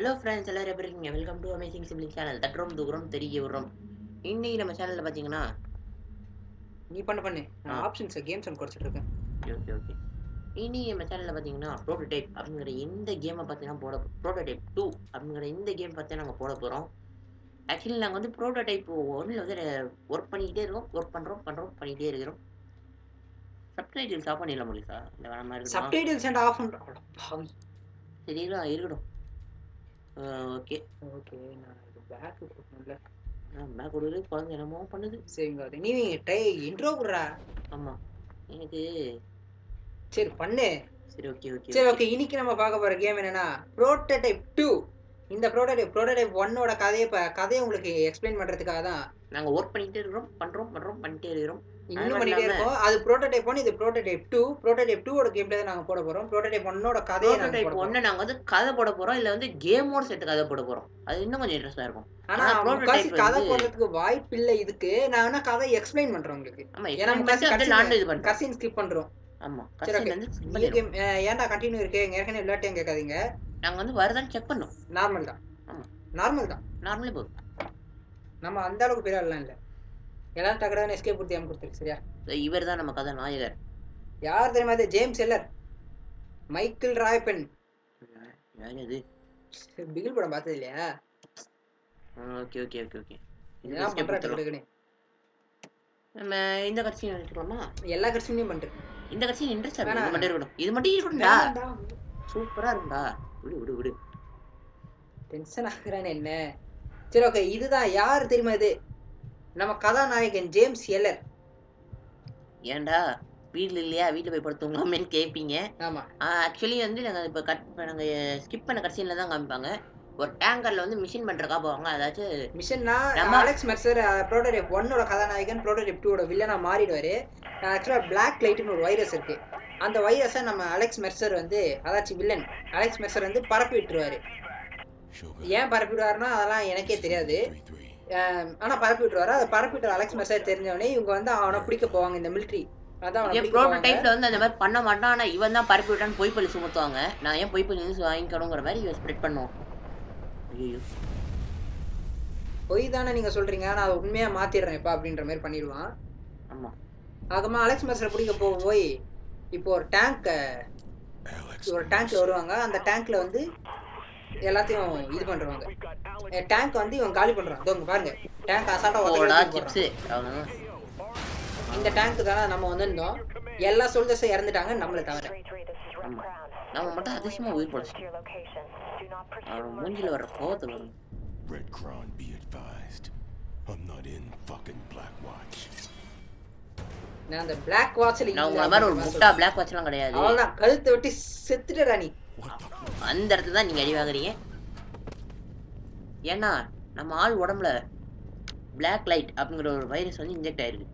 Hello friends எல்லாரும் எப்படி இருக்கீங்க welcome to amazing sibling channel தட்டுறோம் தூக்குறோம் தெரிய விடுறோம் இன்னைக்கு நம்ம சேனலில் பார்த்தீங்கன்னா நீ பண்ண பண்ணு நான் ஆ. ஆப்ஷன்ஸ் கேம்ஸ் ஒன்று குறைச்சிட்டு இருக்கேன் ஓகே ஓகே இன்னைக்கு நம்ம சேனலில் பார்த்தீங்கன்னா ப்ரோட்டோடைப் அப்படிங்கிற இந்த கேமை பார்த்தீங்கன்னா போட ப்ரோட்டோடைப் டூ அப்படிங்கிற இந்த கேம் பார்த்து நாங்கள் போட போகிறோம் ஆக்சுவலி நாங்கள் வந்து ப்ரோட்டோடைப் ஒன்றில் வந்து ஒர்க் பண்ணிக்கிட்டே இருக்கோம் ஒர்க் பண்ணுறோம் பண்ணுறோம் பண்ணிக்கிட்டே இருக்கிறோம் சப்டைட்டில்ஸ் ஆஃப் பண்ணிடலாம் முடியுதா இல்லை வேணாம் மாதிரி இருக்குமா சப்டைட்டில்ஸ் அண்ட் ஆஃப் பண்ணுறோம் சரி இருக்கட்டும் இருக்கட்டும் ஓகே ஓகே நான் இது பேக் கொடுக்கணும்ல பேக் கொடுக்குது குழந்தை என்னமோ பண்ணுது சரிங்க அது நீ டை இன்ட்ரோ கொடுறா ஆமாம் எனக்கு சரி பண்ணு சரி ஓகே ஓகே சரி ஓகே இன்னைக்கு நம்ம பார்க்க போற கேம் என்னன்னா ப்ரோட்டோடைப் டூ இந்த ப்ரோட்டோடைப் ப்ரோட்டோடைப் ஒன்னோட கதையை ப- கதையை உங்களுக்கு எக்ஸ்பிளைன் பண்றதுக்காக தான் நாங்கள் ஒர்க் பண்ணிக்கிட்டே இருக்கிறோம் பண்ணுறோம் பண்ணுறோம் பண்ணிட்டே இருக்கிறோம் இன்னும் அது பண்ணிட்டே இல்லாம- இருக்கோம் அது ப்ரோட்டோடைப் ஒன் இது ப்ரோட்டோடைப் டூ ப்ரோட்டோடைப் டூவோட கேம் பிளே நாங்க போட போறோம் ப்ரோட்டோடைப் ஒன்னோட கதையை நாங்க ப்ரோட்டோடைப் போட போறோம் ஒன்று நாங்கள் வந்து கதை போட போகிறோம் இல்லை வந்து கேமோட சேர்த்து கதை போட போகிறோம் அது இன்னும் கொஞ்சம் இன்ட்ரெஸ்டாக இருக்கும் ஆனா ஆனா முக்காசி prototype கதை வந்து- போடுறதுக்கு வாய்ப்பு இல்ல இதுக்கு நான் வேணா கதை எக்ஸ்பிளைன் பண்றேன் உங்களுக்கு ஆமாம் ஏன்னா எக்ஸ்பிளைன் முக்காசி பண்ணிட்டு அப்படியே கடைசியில- லாண்டு இது பண்ணுறோம் கசின் ஸ்கிப் பண்றோம் ஆமாம் சரி, கடைசியில் okay. வந்து skip நியூ பண்ணிடுவோம். கேம் ஏன்டா கண்டினியூ இருக்கு ஏற்கனவே விளையாட்டையும் கேட்காதீங்க நாங்கள் வந்து வருதான்னு செக் பண்ணோம் நார்மல் தான் ஆமா. நார்மல் தான் நார்மலே போதும் நம்ம அந்த அளவுக்கு பெரிய ஆள்லாம் இல்ல எல்லாரும் டக்கடான எஸ்கேப் கொடுத்து ஏன் கொடுத்துருக்கு சரியா இவர் தான் நம்ம கதை நாயகர் யார் தெரியுமா இது ஜேம்ஸ் எல்லர் மைக்கேல் ராயப்பன் யார் இது பிகில் படம் பார்த்தது இல்லையா ஓகே ஓகே ஓகே ஓகே இதெல்லாம் பண்றா டக்குன்னு நம்ம இந்த கட்சியை எடுத்துக்கலாமா எல்லா கட்சியும் பண்றேன் இந்த கட்சியில் இன்ட்ரெஸ்டாக வேணாம். இது மட்டும் இருக்கட்டும் இது மட்டும் இருக்கட்டும்டா சூப்பராக இருக்கும்டா விடு விடு விடு டென்ஷன் ஆகுறான்னு என்ன சரி ஓகே இதுதான் யார் தெரியுமா இது நம்ம கதாநாயகன் ஜேம்ஸ் எல்லர் ஏன்டா வீட்டில் இல்லையா வீட்டில் போய் படுத்துங்களாமேன்னு கேட்பீங்க ஆமா ஆக்சுவலி வந்து நாங்கள் இப்போ கட் இப்போ நாங்கள் ஸ்கிப் பண்ண கடைசியில் தான் காமிப்பாங்க ஒரு டேங்கரில் வந்து மிஷின் பண்ணுறக்கா போவாங்க அதாச்சும் மிஷன்னா நம்ம- அலெக்ஸ் மெர்சர் ப்ரோட்டோடைப் ஒன்னோட கதாநாயகன் ப்ரோட்டோடைப் டூவோட வில்லனா மாறிடுவாரு ஆக்சுவலாக பிளாக் லைட்னு ஒரு வைரஸ் இருக்கு அந்த வைரஸை நம்ம அலெக்ஸ் மெர்சர் வந்து அதாச்சும் வில்லன் அலெக்ஸ் மெர்சர் வந்து பரப்பி விட்டுருவாரு ஏன் பரப்பி விடுவாருன்னா அதெல்லாம் எனக்கே தெரியாது அஹ் ஆனா பரப்பி விட்டுருவாரு அதை பரப்பி விட்டுற அலெக்ஸ் மெர்சர் தெரிஞ்சவொடனே இவங்க வந்து அவனை பிடிக்க போவாங்க இந்த மிலிட்ரி அதான் அவனை ஏன் பிடிக்க போவாங்க. ப்ரோட்டோடைப்பில் வந்து அந்த மாதிரி பண்ண மாட்டான் ஆனால் இவன் தான் பரப்பி விட்டான்னு பொய் பள்ளி சுமத்துவாங்க நான் ஏன் பொய் பள்ளி நியூஸ் வாங்கிக்கணுங்கிற மாதிரி இவன் ஸ்ப்ரெட் பண்ணுவான் ஐயோ பொய் தானே நீங்க சொல்றீங்க நான் அதை உண்மையா மாத்திடுறேன் இப்ப அப்படின்ற மாதிரி பண்ணிடுவான் ஆமாம் அதுமா அலெக்ஸ் மெர்சரை பிடிக்க போக போய் இப்போ ஒரு டேங்க் ஒரு டேங்க்ல வருவாங்க அந்த டேங்க்ல வந்து எல்லாத்தையும் இது பண்றாங்க டேங்க் வந்து இவன் காலி பண்றான் இதோ இங்க பாருங்க டேங்க் அசால்ட்டா போடா உதவி சிப்ஸு அவ்வளோதான் இந்த டேங்க் தானே நம்ம வந்திருந்தோம் எல்லா சோல்ஜர்ஸும் இறந்துட்டாங்க நம்மளை தவிர ஆமாம் நம்ம மட்டும் அதிசயமாக உயிர் படைச்சிட்டோம் அவன் மூஞ்சில வர்ற கோவத்தை வரும் Red Cron, be advised. I'm not in fucking Black Watch. நான் அந்த பிளாக் வாட்ச்ல நான் உங்களை மாதிரி ஒரு முட்டா பிளாக் வாட்ச்லாம் கிடையாது அவ்வளவுதான் கழுத்தை வெட்டி செத்துட்டடா நீ அந்த இடத்துல தான் நீங்கள் அடி வாங்குறீங்க ஏன்னா நம்ம ஆள் உடம்புல Black லைட் அப்படிங்கிற ஒரு வைரஸ் வந்து இன்ஜெக்ட் ஆயிருக்கு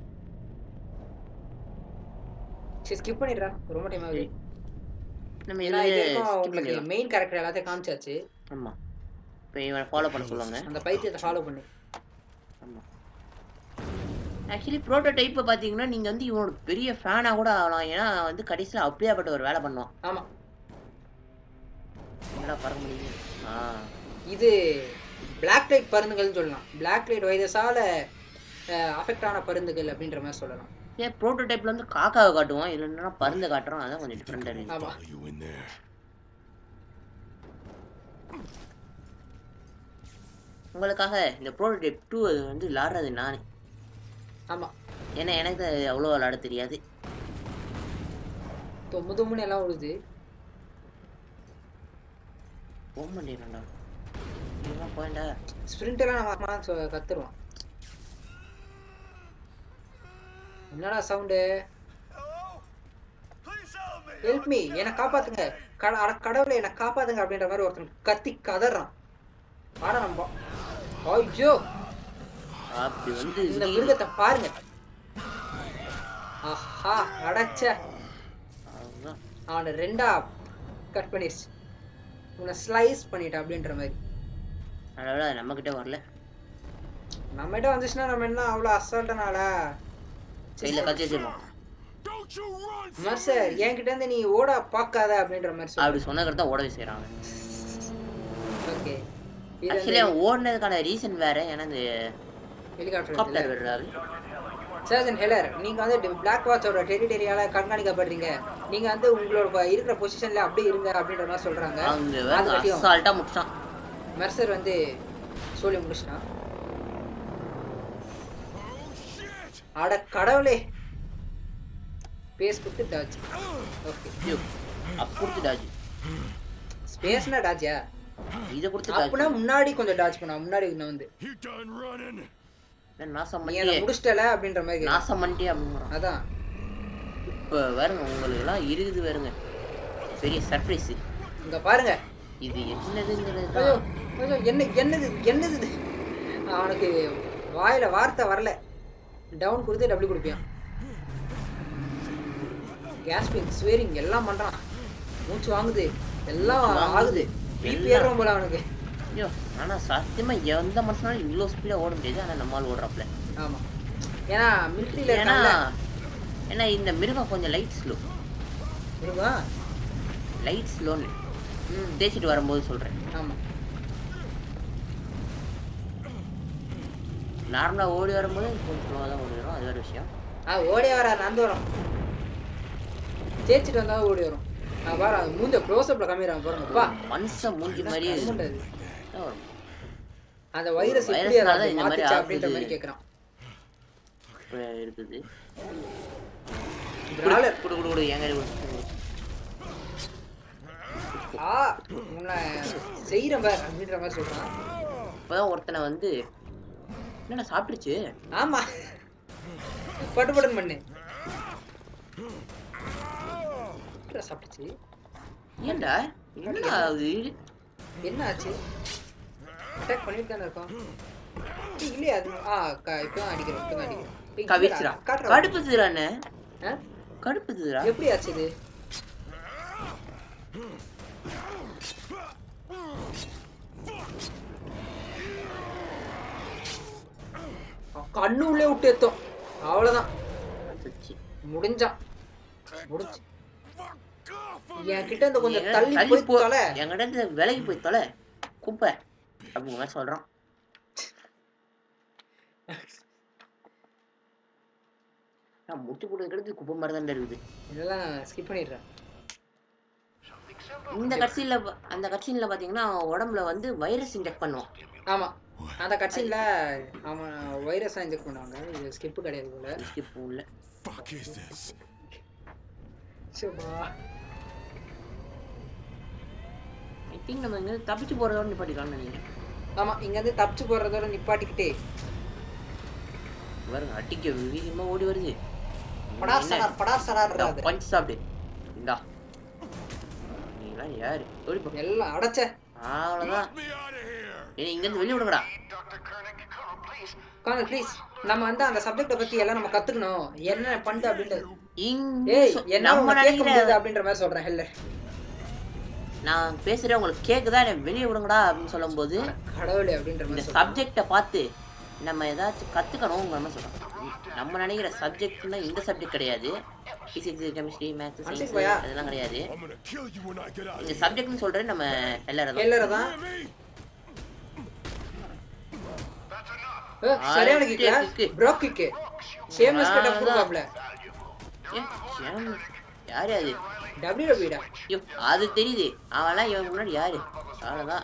சரி ஸ்கிப் பண்ணிடுறா ரொம்ப டைம் ஆகுது நம்ம ஏன்னா இது இது வரைக்கும் skip உங்களுக்கு பண்ணிடலாம் மெயின் கேரக்டர் எல்லாத்தையும் காமிச்சாச்சு ஆமாம் இப்போ இவனை ஃபாலோ பண்ண சொல்லுவாங்க அந்த பைத்தியத்தை ஃபாலோ பண்ணு ஆமாம் ஆக்சுவலி ப்ரோட்டோடைப்பை பார்த்தீங்கன்னா நீங்கள் வந்து இவனோட பெரிய ஃபேனாக கூட ஆகலாம் ஏன்னா வந்து கடைசியில் அப்படியாப்பட்ட ஒரு வேலை பண்ணுவான் ஆமா என்னடா பறக்க முடியுது ஆ இது பிளாக் லைட் பருந்துகள்னு சொல்லலாம் பிளாக் லைட் வைரஸால அஃபெக்ட் ஆன பருந்துகள் அப்படின்ற மாதிரி சொல்லலாம் ஏன் ப்ரோட்டோடைப்பில் வந்து காக்காவை காட்டுவோம் இல்லைன்னா பருந்து காட்டுறோம் அதான் கொஞ்சம் டிஃப்ரெண்டாக இருக்கு ஆமா Follow you in there. உங்களுக்காக இந்த ப்ரோட்டோடைப் டூ வந்து விளாடுறது நான் ஆமா ஏன்னா எனக்கு அது அவ்வளோ விளாட தெரியாது இப்போ முதுமுன்னு எல்லாம் விழுது போக மாட்டேன்டா இதெல்லாம் போயண்டா ஸ்ப்ரிண்ட் எல்லாம் நம்ம அம்மா சொ- கத்துருவான் என்னடா சவுண்டு ஹெல்ப் மீ என்னை காப்பாத்துங்க கட அட கடவுளை என்னை காப்பாத்துங்க அப்படின்ற மாதிரி ஒருத்தன் கத்தி கதறான் ஆடா நம்ம ஐயோ அப்படி வந்து இந்த மிருகத்தை பாருங்க ஆஹா அடைச்ச அவ்வளவுதான். அவனை ரெண்டா கட் பண்ணிடுச்சு உன்னை ஸ்லைஸ் பண்ணிட்டான் அப்படின்ற மாதிரி அதனால அது நம்மக்கிட்ட வரல நம்மகிட்ட வந்துச்சுன்னா நம்ம என்ன அவ்வளோ அசால்ட்டனாடா கையில் கத்தி வச்சிருக்கோம் Don't you run! மர்சர் என்கிட்ட இருந்து நீ ஓட பார்க்காத அப்படின்ற மாதிரி சொல்லு அப்படி சொன்னதுக்கு தான் ஓடவே செய்கிறாங்க ஓகே இது ஆக்சுவலி அவன் ஓடுனதுக்கான ரீசன் வேற ஏன்னா இந்த ஹெலிகாப்டர் காப்டர் விடுறாரு சர்ஜன் ஹெலர் நீங்க வந்து பிளாக் வாட்சோட டெரிட்டரியால கண்காணிக்கப்படுறீங்க நீங்க வந்து உங்களோட ப- இருக்கிற பொசிஷன்ல அப்படியே இருங்க அப்படின்ற மாதிரி சொல்றாங்க அங்க அது வேற கட்டியும் அசால்ட்டா முடிச்சான் மெர்சர் வந்து சொல்லி முடிச்சிட்டான் அட கடவுளே ஸ்பேஸ் கொடுத்து டாஜ் ஓகே ஐயோ அப்ப கொடுத்துட்டாச்சு ஸ்பேஸ்னா டாஜா இதை கொடுத்துட்டாச்சு அப்படின்னா முன்னாடி கொஞ்சம் டாஜ் பண்ணா முன்னாடி நான் வந்து You done running? என்ன நாசம் நீ அதை பண்ணிட்டே முடிச்சிட்டல அப்படின்ற மாதிரி கேக்குது. நாசம் பண்ணிட்டே அப்படிங்கிறான் அதான் இப்ப வருங்க உங்களுக்கு எல்லாம் இருக்குது வருங்க பெரிய சர்ப்ரைஸ் இங்க பாருங்க இது என்னதுங்கிறது ஐயோ, தான் ஐயோ, என்ன என்னது இது? என்னது இது? அவனுக்கு வாயில வார்த்தை வரல டவுன் கொடுத்து டபுள் கொடுப்பியான் கேஸ்பிங் ஸ்வேரிங் எல்லாம் பண்றான் மூச்சு வாங்குது எல்லாம் வாங்குது. ஆகுது பிபி எல்லாம். ஏறும் போல அவனுக்கு ஐயோ ஆனா சத்தியமா எந்த மனுஷனாலும் இவ்வளவு ஸ்பீடா ஓட முடியாது ஆனா நம்மால் ஓடுறாப்ல ஆமா ஏன்னா மிலிட்ரியில ஏன்னா இருக்கான்ல ஏன்னா இந்த மிருகம் கொஞ்சம் லைட் ஸ்லோ இருக்கா லைட் ஸ்லோன்னு ம் தேய்ச்சிட்டு வரும்போது சொல்றேன் ஆமா நார்மலா ஓடி வரும்போது கொஞ்சம் ஸ்லோவாக தான் ஓடி வரும் அது வேற விஷயம் ஆ ஓடியே வர நடந்து வரும் ஜெயிச்சுட்டு வந்தா ஓடி வரும் நான் பாரு அது மூஞ்ச க்ளோஸ்அப்ல காமிக்கிறான் பாருங்க அப்பா மனுஷன் மூஞ்சி மாதிரியே கருமண்டை இருக்கு. அது. தான் வரும். அந்த வைரஸ் எப்படி வைரஸ்னால அதை இந்த மாதிரி மாத்துச்சு அப்படின்ற ஆகுது. மாதிரி கேக்குறான் இப்ப இருக்குது பிராலர் குடு குடு குடு எங்க குடு. ஆ உன்னை செய்யறேன் பார் அப்படின்ற மாதிரி சொல்றான் இப்பதான் ஒருத்தனை வந்து என்னடா சாப்பிட்டுச்சு ஆமா பட்டு பட்டுன்னு பண்ணு எப்படிடா சாப்பிட்டுச்சு ஏன்டா என்னடா அது என்ன ஆச்சு அட்டாக் பண்ணிட்டு தானே இருக்கோம் ஏய், இல்லையா அது ஆ க- இப்பதான் அடிக்கிறோம் இப்பதான் அடிக்கிறோம் ஏய், கவிச்சுரா இல்லடா, காட்டுறா. கடுப்புதுறானே ஆ? கடுப்புதுரா எப்படி ஆச்சு இது கண்ணு உள்ளே விட்டு எத்தோம் அவ்வளவுதான் முடிஞ்சான் முடிஞ்சு என் கிட்ட இருந்து கொஞ்சம் தள்ளி போய் போ தொலை என்கிட்ட இருந்து விலகி போய் தொலை குப்பை அப்படிங்கிற மாதிரி சொல்றான் நான் முட்டு போட்டு குப்பை மாதிரி தான் இருக்குது இதெல்லாம் ஸ்கிப் பண்ணிடுறேன் இந்த கட்சியில அந்த கட்சியில பாத்தீங்கன்னா அவன் உடம்புல வந்து வைரஸ் இன்ஜெக்ட் பண்ணுவான் ஆமா அந்த கட்சியில அவன் வைரஸ் இன்ஜெக்ட் பண்ணுவாங்க இது ஸ்கிப் கிடையாது போல ஸ்கிப் இல்ல Fuck is this? Subha I think நம்ம இங்க தப்பிச்சு போறதோட நிப்பாட்டிக்கலாம்னு நினைக்கிறேன் ஆமா இங்க இருந்து தப்பிச்சு போறதோட நிப்பாட்டிக்கிட்டே பாருங்க அடிக்க வீரியமா ஓடி வருது படார் சடார் படார் சடார் பஞ்ச் சாப்பிடு இந்தா நீலாம் யாரு ஓடி போ எல்லாம் அடைச்ச அவ்வளவுதான் Let me out of here! ஏய், இங்க இருந்து வெளிய விடுங்கடா கார்னர் ப்ளீஸ் நம்ம வந்து அந்த சப்ஜெக்ட பத்தி எல்லாம் நம்ம கத்துக்கணும் என்ன பண்ணிட்டு அப்படின்றது இங்க ஏய் சொ- என்ன நம்ம கேட்க முடியாது நினைக்கிற அப்படின்ற மாதிரி சொல்றேன் ஹெல்ல நான் பேசுறேன் உங்களுக்கு கேக்குதா என்னை வெளிய விடுங்கடா அப்படின்னு சொல்லும்போது கடவுளே அப்படின்ற இந்த மாதிரி சொல்றேன் சப்ஜெக்டை பார்த்து நம்ம ஏதாச்சும் கத்துக்கணும் நம்ம சொல்றோம் நம்ம நினைக்கிற சப்ஜெக்ட்னா இந்த சப்ஜெக்ட் கிடையாது பிசிக்ஸ் கெமிஸ்ட்ரி மேத்ஸ் மனசுக்கு சயின்ஸ் போயா? அதெல்லாம் கிடையாது I'm gonna kill you when I get out of இந்த here. சப்ஜெக்ட்னு சொல்றது நம்ம எல்லாரும் ஹெல்லரை தான் Hear me? ஏய், சரியான ஆ, கிக்க kick. ப்ரோ கிக் ஷேம்லெஸ் கிட்ட அதான். கொடுப்பாப்ல யாரு அது டபிள்யூ டபிள்யூடா ஐயோ, அது தெரியுது அவன்லாம் இவன் முன்னாடி யாரு அவ்வளவுதான்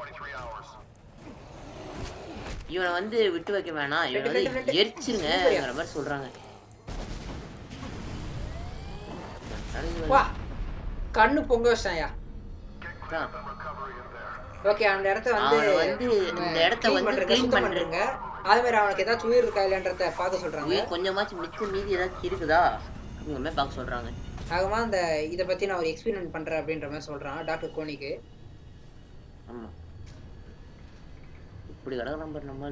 இவனை வந்து விட்டு வைக்க வேணாம் இவனை வெட்டு, வெட்டு, வந்து வெட்டு. எரிச்சிருங்கிற மாதிரி சொல்றாங்க வா கண்ணு பொங்க வச்சிட்டாயா அதான். ஓகே அந்த இடத்த வந்து அவனை வந்து இந்த இடத்த clean வந்து பண்றதுக்கு, clean சுத்தம் பண்றது. பண்றதுங்க அதே மாதிரி அவனுக்கு ஏதாச்சும் உயிர் இருக்கா இல்லைன்றத பார்க்க சொல்றாங்க உயிர் கொஞ்சமாச்சும் மிச்சம் மீதி ஏதாச்சும் இருக்குதா அப்படிங்கிற மாதிரி பார்க்க சொல்றாங்க ஆகமா அந்த இத பத்தி நான் ஒரு எக்ஸ்பீரியன்ஸ் பண்றேன் அப்படின்ற மாதிரி சொல்றான் டாக்டர் கோனிக்கு ஆமா இப்படி கிடக்கு நம்பர் நம்ம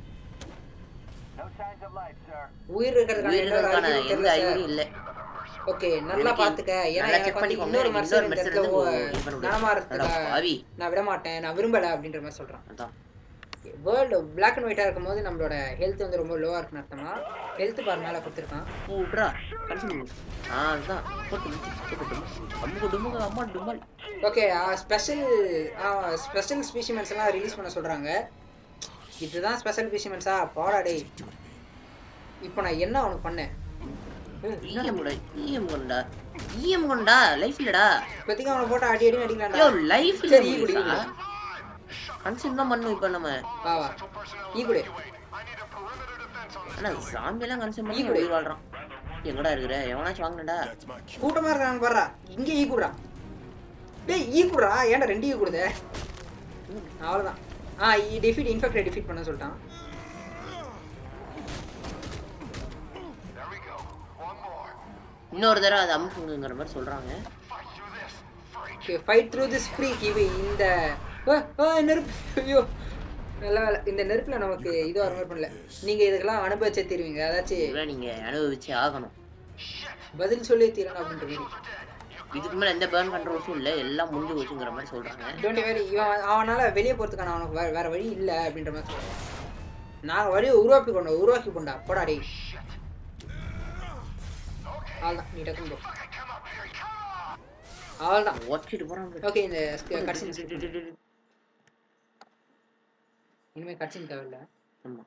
உயிர் இருக்கிறதுக்கான எந்த ஒரு உயிரினருக்கான அறிகுறியும் எந்த தெரியல அறிகுறியும் இல்ல ஓகே நல்லா எனக்கு பாத்துக்க ஏன்னா நல்லா எனக்கு செக் வந்து பண்ணிக்கோங்க இன்னொரு எனக்கு மனுஷன் இன்னொரு இந்த மெசேஜ் இடத்துல வந்து இது பண்ண முடியாது. நலமாறதுக்கு அட பாவி நான் விட மாட்டேன் நான் விரும்பல அப்படின்ற மாதிரி சொல்றான் அதான் வேர்ல்டு பிளாக் அண்ட் ஒயிட்டாக இருக்கும் போது நம்மளோட ஹெல்த் வந்து ரொம்ப லோவாக இருக்குன்னு அர்த்தமா ஹெல்த் பார் மேலே கொடுத்துருக்கான் விட்றா கன்சியூம் ஆ அதுதான் போட்டு முடிச்சு போட்டு அம்முக்கு டும்முக்கு அம்மா டும்மல் ஓகே ஸ்பெஷல் ஸ்பெஷல் ஸ்பீசிமெண்ட்ஸ் எல்லாம் ரிலீஸ் பண்ண சொல்கிறாங்க இதுதான் ஸ்பெஷல் ஸ்பீசிமெண்ட்ஸா போடா டேய் இப்போ நான் என்ன அவனுக்கு பண்ணேன் இஎம் கூட இஎம் கொண்டா இஎம் கொண்டா லைஃப் இல்லடா இப்போதைக்கு அவனை போட்டு அடி அடி யோ அடிக்கலாம்டா லைஃப் சரி, ஈ குடி, ஈ இல்ல குடி. கன்சியூம் தான் பண்ணும் இப்போ நம்ம வா வா ஈ குடு ஆனா சாமி எல்லாம் கன்சியூம் ஈ பண்ணி குடி. உயிர் வாழ்றான் எங்கடா இருக்கிற எவனாச்சும் வாங்கினடா That's my cue. கூட்டமா இருக்காங்க பாடுறா இங்கே ஈ குடுறா டேய் ஈ குடுறா ஏன்டா ரெண்டு ஈ குடுத அவ்வளோதான் ஆ ஈ டிஃபீட் இன்ஃபெக்டை டிஃபீட் பண்ண சொல்லிட்டான் இன்னொரு தடவை அது அமுக்குங்கிற மாதிரி சொல்றாங்க okay fight through this freak இது இந்த ஆ, ஆ, நெருப்பு ஐயோ நல்ல வேலை இந்த நெருப்பில் நமக்கு இது வர மாதிரி பண்ணல நீங்கள் இதுக்கெல்லாம் அனுபவிச்சே தீருவீங்க அதாச்சும் இதெல்லாம் நீங்க அனுபவிச்சு ஆகணும் பதில் சொல்லி தீரணும் அப்படின்ற மாதிரி இதுக்கு மேல எந்த பேர்ன் கண்ட்ரோல்ஸும் இல்ல எல்லாம் முடிஞ்சு போச்சுங்கிற மாதிரி சொல்றாங்க டோன்ட் வேரி இவன் அவனால வெளியே போகிறதுக்கான அவனுக்கு வேற வேற வழி இல்லை அப்படின்ற மாதிரி சொல்றான் நாங்கள் வழியை உருவாக்கி கொண்டோம் உருவாக்கி கொண்டா போடா டேய் அவ்வளோதான் நீ டக்குன்னு போ அவ்வளோதான் ஒட்டிட்டு போறாங்க ஓகே இந்த கட்சின் இனிமேல் கட்சின் தேவையில்ல ஆமா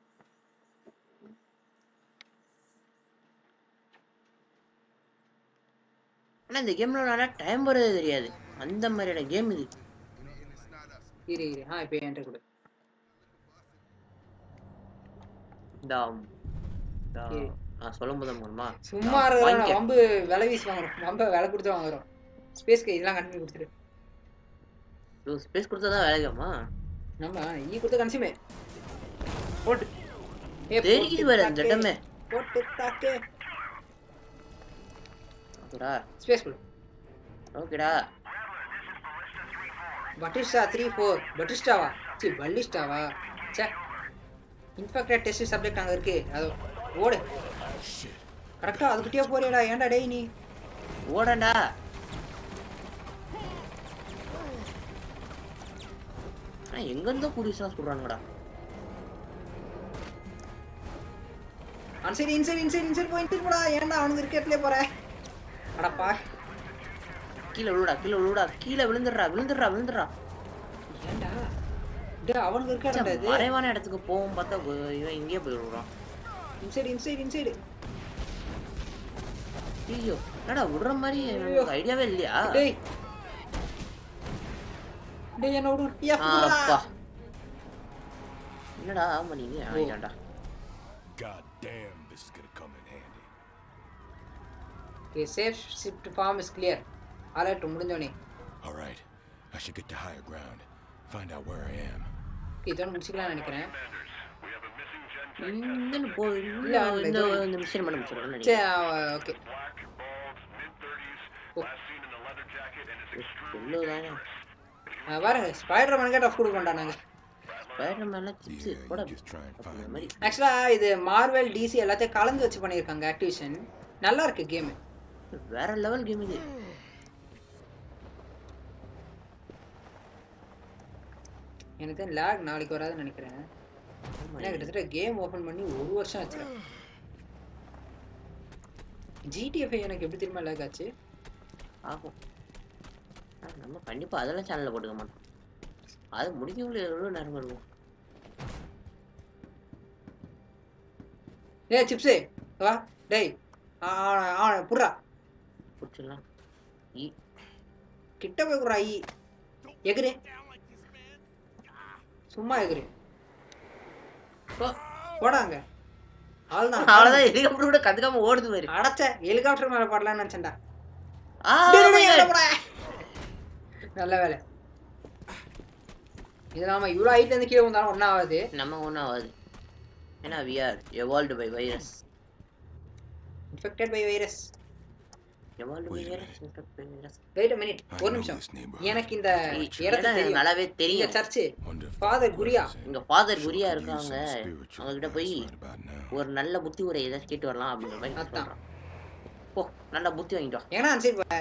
ஆனா இந்த கேம்ல நல்லா டைம் போறதே தெரியாது அந்த மாதிரியான கேம் இது இரு இரு ஆ இப்போ என்கிட்ட கொடு இந்த இந்த- Okay. நான் சொல்லும் போது மூலமா சும்மா இருக்கிற வம்பு விலை வீசி வாங்குறோம் வம்ப விலை கொடுத்து வாங்குறோம் ஸ்பேஸ்க்கு இதெல்லாம் கண்டினியூ கொடுத்துரு ஸ்பேஸ் கொடுத்தாதான் வேலைக்காமா நம்ம ஈ கொடுத்த கன்சியூமே போட்டு ஏ, தெரியுது போட்டு வேற இந்த தாக்கு. இடமே போட்டு தாக்கு ஓகேடா ஸ்பேஸ் கொடு ஓகேடா பட்டிஸ்டா த்ரீ ஃபோர் பட்டிஸ்டாவா சி பல்லிஸ்டாவா சே இன்ஃபெக்டட் டெஸ்ட் சப்ஜெக்ட் அங்கே இருக்கு அது ஓடு Shit. கரெக்டாக அதுக்கிட்டே போறியடா ஏன்டா டேய் நீ ஓடண்டா ஆனா எங்க இருந்தோ குடிசா சொல்றானுங்கடா அன்சைடு இன்சைடு இன்சைடு இன்சைடு போயிட்டு போடா ஏன்டா அவனுக்கு இருக்கட்லே போற அடப்பா கீழே விழுடா கீழே விழுடா கீழே விழுந்துடுறா விழுந்துடுறா விழுந்துடுறா ஏன்டா டேய் அவனுக்கு இருக்கடா இது மறைவான இடத்துக்கு போகும் பார்த்தா இவ- இவன் இங்கே போய் விழுறான் இன்சைடு இன்சைடு இன்சைடு ஐயோ என்னடா விடுற மாதிரி ஐயோ. எனக்கு ஐடியாவே இல்லையா டேய் டேய் என்ன விடு டியா ஆ, அப்பா என்னடா ஆமா நீங்க ஆயிட்டான்டா God damn, this is gonna come in handy. Okay safe shift form is clear alert முடிஞ்சோனே All right, I should get to higher ground. Find out where I am. இதோட முடிச்சுக்கலாம்னு நினைக்கிறேன் இந்த போ இல்ல, இந்த இந்த இது- இந்த மிஷன் பண்ண முடிச்சிடணும் சரி நினைக்கிறேன் ஓகே சொல்லுதானே பாருங்க ஸ்பைடர் மேனுக்கே டஃப் கொடுக்கோண்டா நாங்க ஸ்பைடர் மேன்லாம் சிப்ஸ் Yeah, போட you just try and அந்த find மாதிரி me. ஆக்சுவலா இது மார்வெல் டிசி எல்லாத்தையும் கலந்து வச்சு பண்ணியிருக்காங்க ஆக்டிவிஷன் நல்லா இருக்கு கேம் வேற லெவல் கேம் இது எனக்கு லேக் நாளைக்கு வராதுன்னு நினைக்கிறேன் ஆமா, ஏன்னா கிட்டத்தட்ட கேம் ஓபன் பண்ணி ஒரு வருஷம் ஆச்சு ஜிடிஎஃப் எனக்கு எப்படி திரும்ப லேக் ஆச்சு ஆகும் ஆ, நம்ம கண்டிப்பா அதெல்லாம் சேனல்ல போட்டுக்க மாட்டோம் அது முடிக்கக்குள்ள எவ்வளவு நேரம் இருக்கும் ஏய் சிப்ஸு வா டேய் ஆ ஆ புட்றா பிடிச்சிடலாம் ஈ கிட்ட போய் குடுறா ஐ எகுரு சும்மா எகுரு போ போடாங்க அவ்வளோதான் அவ்வளவுதான் ஹெலிகாப்டர் கூட கத்துக்காம ஓடுது பாரு அடைச்ச ஹெலிகாப்டர் மேல படலாம்னு நினைச்சேன்டா ஆ, டேய், oh my டேய், God. எங்க போற? நல்ல வேலை இது நாம இவ்வளோ ஹைட்ல இருந்து கீழே வந்தாலும் ஒன்றும் ஆகாது நம்ம ஒன்றும் ஆகாது ஏன்னா we are evolved by virus infected by virus evolved by Wait a virus infect by virus wait minute I ஒரு know நிமிஷம் this neighborhood. எனக்கு இந்த இடத்த எனக்கு தெரியும் நல்லாவே இங்க தெரியும் church Wonder if Father the Guria. word is in. எங்க ஃபாதர் Sure குரியா could use இருக்காங்க some spiritual அவங்க கிட்ட advice போய் right about now. ஒரு நல்ல புத்தி ஒரு ஏதாச்சும் கேட்டு வரலாம் அப்படின்ற மாதிரி அதான். சொல்றான் போ நல்ல புத்தி வாங்கிட்டு வா ஏன்னா அந்த சைடு போற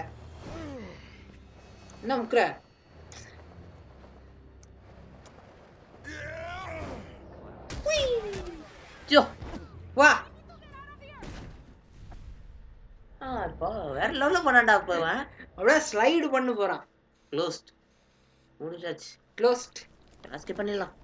என்ன முக்குற வா ஆ இப்போ வேற லெவல்ல பண்ணான்டா இப்போ அவன் அப்படியே ஸ்லைடு பண்ண போறான் க்ளோஸ்ட் முடிஞ்சாச்சு க்ளோஸ்ட் ஸ்கிப் பண்ணிடலாம்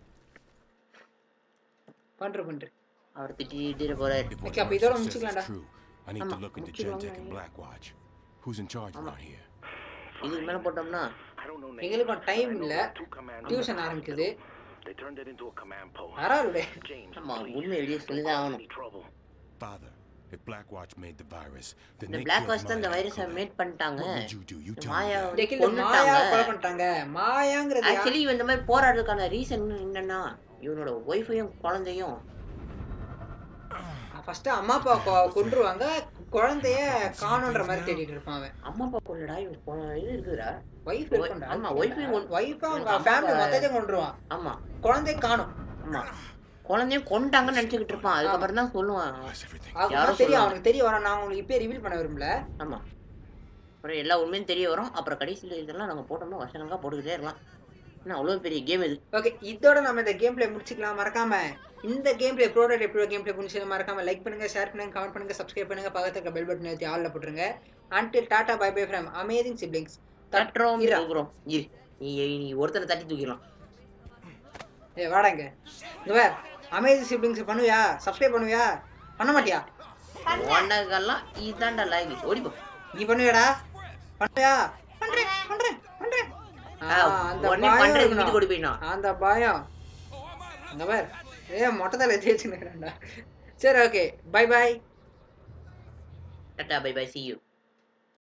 பண்ற பண்ற அவர் திட்டிட்டு போறாரு If what Okay, அப்ப Mercer இதோட says is முடிச்சுக்கலாம்டா. true, I need to ஆமா, look into முடிச்சிருவாங்க. Gentech and Blackwatch. Who's in charge around here? இதுக்கு மேல போட்டோம்னா எங்களுக்கும் டைம் இல்ல டியூஷன் ஆரம்பிக்குது They turned it into a command post. யாராவது James, ஆமா please, உண்மை வெளியே சொல்லிதான் ஆகணும் any trouble? Father, if Blackwatch made the virus, then இந்த they பிளாக் killed வாஷ் தான் இந்த Maya வைரஸை Cohen. மேட் பண்ணிட்டாங்க What would you do? You இந்த tell me மாயா that. வந்து இந்த மாயா கொலை கொன்னுட்டாங்க பண்ணிட்டாங்க மாயாங்கிறது யார்? ஆக்சுவலி இந்த மாதிரி போராடுறதுக்கான ரீசன் என்னன்னா இவனோட ஒய்ஃபையும் குழந்தையும் ஃபர்ஸ்ட் அம்மா அப்பா கொ- கொன்றுவாங்க குழந்தைய காணுன்ற மாதிரி தேடிட்டு இருப்பான் அவன் அம்மா அப்பா கொள்ளடா இவன் கொ- இது இருக்குதுடா ஒய்ஃப் Wi- இருக்கும்டா ஆமா, wife ஐயும் கொண்டு- ஒய்ஃப் அவங்க அம்மா ஃபேமிலி அப்பா- மொத்தத்தையும் கொன்றுவான் ஆமா குழந்தைய காணும் ஆமா குழந்தையும் கொண்டாங்கன்னு நினைச்சுக்கிட்டு இருப்பான் அதுக்கப்புறம் தான் சொல்லுவான் How's everything? அதுக்கு யாரோ தெரியும் சொல்லுவாங்க. அவனுக்கு தெரிய வர நான் உங்களுக்கு இப்பயே ரிவீல் பண்ண விரும்பல ஆமா அப்புறம் எல்லா உண்மையும் தெரிய வரும் அப்புறம் கடைசியில் இதெல்லாம் நாங்க போட்டோம்னா வருஷங்களாக போட்டுக்கிட்டே இருக்கலாம் ஏன்னா அவ்வளோ பெரிய கேம் இது ஓகே இதோட நம்ம இந்த கேம் பிளே முடிச்சுக்கலாம் மறக்காம இந்த கேம் பிளே ப்ரோடக்ட் எப்படி கேம் பிளே முடிச்சு மறக்காம லைக் பண்ணுங்க ஷேர் பண்ணுங்க கமெண்ட் பண்ணுங்க சப்ஸ்கிரைப் பண்ணுங்க பக்கத்துல இருக்க பெல் பட்டன் ஏற்றி ஆல்ல போட்டுருங்க until tata bye bye from amazing siblings தட்டுறோம் இரா. தூக்குறோம் இரு நீ நீ ஒருத்தனை தட்டி தூக்கிடலாம் ஏ வாடாங்க இந்த வேர் அமேசிங் சிப்ளிங்ஸ் பண்ணுவியா சப்ஸ்கிரைப் பண்ணுவியா பண்ண மாட்டியா உனக்கெல்லாம் இதான்டா லாங்குவேஜ் ஓடிப்போ நீ பண்ணுவியாடா பண்ணுவியா பண்றேன் பண்றேன் பண்றேன் ஆ, அந்த உடனே பயம் பண்றது இருக்கணும். வீட்டுக்கு ஓடி போயிடணும் அந்த பயம் இந்த பார் ஏ மொட்டை தலை தேய்ச்சுன்னு சரி okay bye bye tata bye bye see you